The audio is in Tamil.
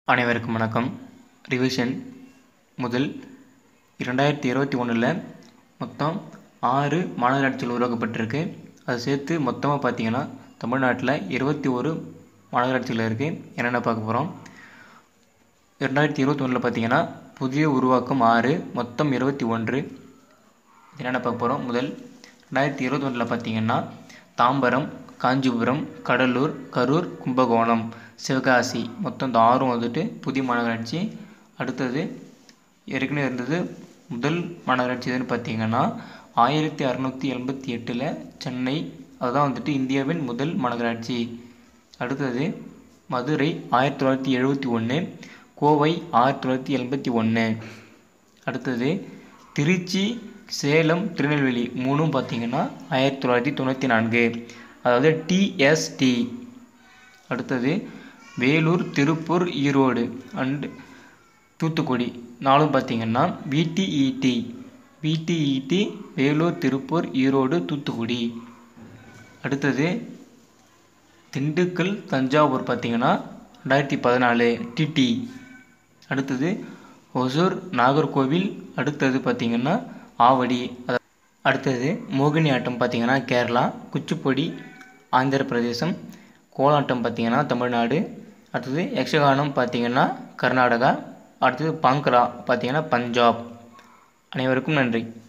அனைவருக்கும் வணக்கம் ரிவிஷன் முதல் இரண்டாயிரத்தி இருபத்தி ஒன்றில் மொத்தம் ஆறு மாநகராட்சிகள் உருவாக்கப்பட்டிருக்கு அதை சேர்த்து மொத்தமாக பார்த்தீங்கன்னா தமிழ்நாட்டில் இருபத்தி ஒரு மாநகராட்சிகள் இருக்குது என்னென்ன பார்க்க போகிறோம் இரண்டாயிரத்தி இருபத்தி ஒன்றில் பார்த்தீங்கன்னா புதிய உருவாக்கம் ஆறு மொத்தம் இருபத்தி ஒன்று என்னென்ன பார்க்க போகிறோம் முதல் ரெண்டாயிரத்தி இருபத்தி ஒன்றில் பார்த்தீங்கன்னா தாம்பரம் காஞ்சிபுரம் கடலூர் கரூர் கும்பகோணம் சிவகாசி மொத்தம் இந்த ஆறும் வந்துட்டு புதிய மாநகராட்சி அடுத்தது ஏற்கனவே இருந்தது முதல் மாநகராட்சி எதுன்னு பார்த்தீங்கன்னா ஆயிரத்தி அறநூற்றி எண்பத்தி எட்டில் சென்னை அதுதான் வந்துட்டு இந்தியாவின் முதல் மாநகராட்சி அடுத்தது மதுரை ஆயிரத்தி தொள்ளாயிரத்தி எழுபத்தி ஒன்று கோவை ஆயிரத்தி தொள்ளாயிரத்தி எண்பத்தி ஒன்று அடுத்தது திருச்சி சேலம் திருநெல்வேலி மூணும் பார்த்தீங்கன்னா ஆயிரத்தி தொள்ளாயிரத்தி தொண்ணூற்றி நான்கு அதாவது டிஎஸ்டி அடுத்தது வேலூர் திருப்பூர் ஈரோடு அண்டு தூத்துக்குடி நாலும் பார்த்தீங்கன்னா விடிஇடி விடிஇடி வேலூர் திருப்பூர் ஈரோடு தூத்துக்குடி அடுத்தது திண்டுக்கல் தஞ்சாவூர் பார்த்தீங்கன்னா ரெண்டாயிரத்தி பதினாலு டிடி அடுத்தது ஒசூர் நாகர்கோவில் அடுத்தது பார்த்திங்கன்னா ஆவடி அடுத்தது மோகினி ஆட்டம் பார்த்திங்கன்னா கேரளா குச்சிப்புடி ஆந்திர பிரதேசம் கோலாட்டம் பார்த்திங்கன்னா தமிழ்நாடு அடுத்தது யக்ஷகானம் பார்த்திங்கன்னா கர்நாடகா அடுத்தது பாங்கரா பார்த்திங்கன்னா பஞ்சாப் அனைவருக்கும் நன்றி